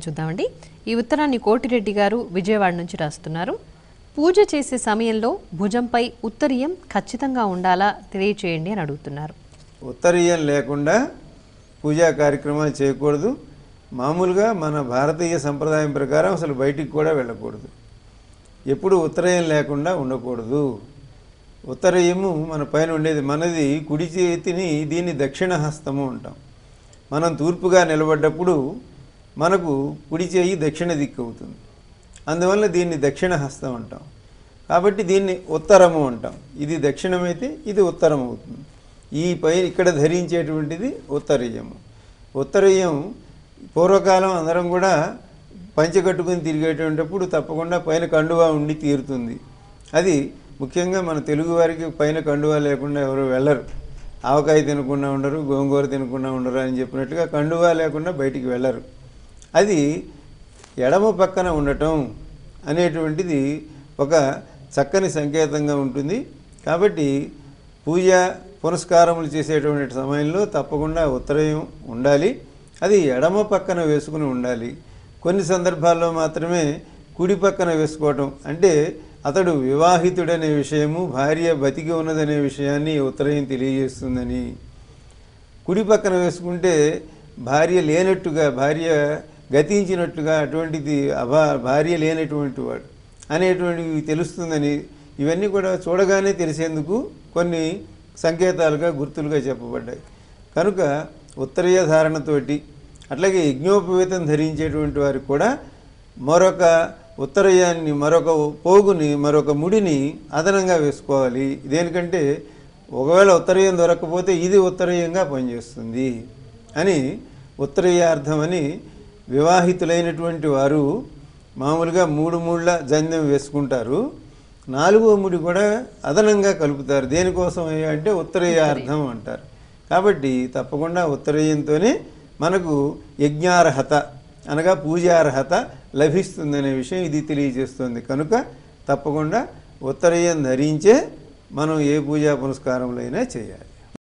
చూద్దామండి ఈ ఉత్తరాన్ని కోటిరెడ్డి గారు విజయవాడ నుంచి రాస్తున్నారు పూజ చేసే సమయంలో భుజంపై ఉత్తరీయం ఖచ్చితంగా ఉండాలా తెలియచేయండి అని అడుగుతున్నారు ఉత్తరీయం లేకుండా పూజా కార్యక్రమాలు చేయకూడదు మామూలుగా మన భారతీయ సంప్రదాయం ప్రకారం అసలు బయటికి కూడా వెళ్ళకూడదు ఎప్పుడు ఉత్తరయం లేకుండా ఉండకూడదు ఉత్తరయము మన పైన ఉండేది మనది కుడి చేతిని దీన్ని దక్షిణ హస్తము అంటాం మనం తూర్పుగా నిలబడ్డప్పుడు మనకు కుడి చేయి దక్షిణ దిక్కు అవుతుంది అందువల్ల దీన్ని దక్షిణ హస్తం అంటాం కాబట్టి దీన్ని ఉత్తరము అంటాం ఇది దక్షిణమైతే ఇది ఉత్తరం అవుతుంది ఈ పై ఇక్కడ ధరించేటువంటిది ఉత్తరీయము ఉత్తరీయం పూర్వకాలం అందరం కూడా పంచె కట్టుకుని తిరిగేటువంటిప్పుడు తప్పకుండా పైన కండువా ఉండి తీరుతుంది అది ముఖ్యంగా మన తెలుగు వారికి పైన కండువా లేకుండా ఎవరు వెళ్ళరు ఆవకాయ తినకుండా ఉండరు గోంగూర తినకుండా ఉండరు అని చెప్పినట్టుగా కండువా లేకుండా బయటికి వెళ్ళరు అది ఎడమ పక్కన ఉండటం అనేటువంటిది ఒక చక్కని సంకేతంగా ఉంటుంది కాబట్టి పూజ పునస్కారములు చేసేటువంటి సమయంలో తప్పకుండా ఉత్తరయం ఉండాలి అది ఎడమ పక్కన వేసుకుని ఉండాలి కొన్ని సందర్భాల్లో మాత్రమే కుడి పక్కన వేసుకోవటం అంటే అతడు వివాహితుడనే విషయము భార్య బతికి ఉన్నదనే విషయాన్ని ఉత్తరయం తెలియజేస్తుందని కుడి పక్కన వేసుకుంటే భార్య లేనట్టుగా భార్య గతించినట్టుగా అటువంటిది అభా భార్య లేనటువంటి వాడు అనేటువంటివి తెలుస్తుందని ఇవన్నీ కూడా చూడగానే తెలిసేందుకు కొన్ని సంకేతాలుగా గుర్తులుగా చెప్పబడ్డాయి కనుక ఉత్తరీయ ధారణతోటి అట్లాగే యజ్ఞోపవేతం ధరించేటువంటి వారికి కూడా మరొక ఉత్తరయాన్ని మరొక పోగుని మరొక ముడిని అదనంగా వేసుకోవాలి దేనికంటే ఒకవేళ ఉత్తరయం దొరకకపోతే ఇది ఉత్తరయంగా పనిచేస్తుంది అని ఉత్తరయార్థమని వివాహితులైనటువంటి వారు మామూలుగా మూడు మూళ్ళ జంధ్యం వేసుకుంటారు నాలుగో ముడి కూడా అదనంగా కలుపుతారు దేనికోసం అంటే ఉత్తరయార్థం అంటారు కాబట్టి తప్పకుండా ఉత్తరయంతోనే మనకు యజ్ఞార్హత అనగా పూజార్హత లభిస్తుందనే విషయం ఇది తెలియజేస్తుంది కనుక తప్పకుండా ఉత్తరయం ధరించే మనం ఏ పూజా పునస్కారములైనా చేయాలి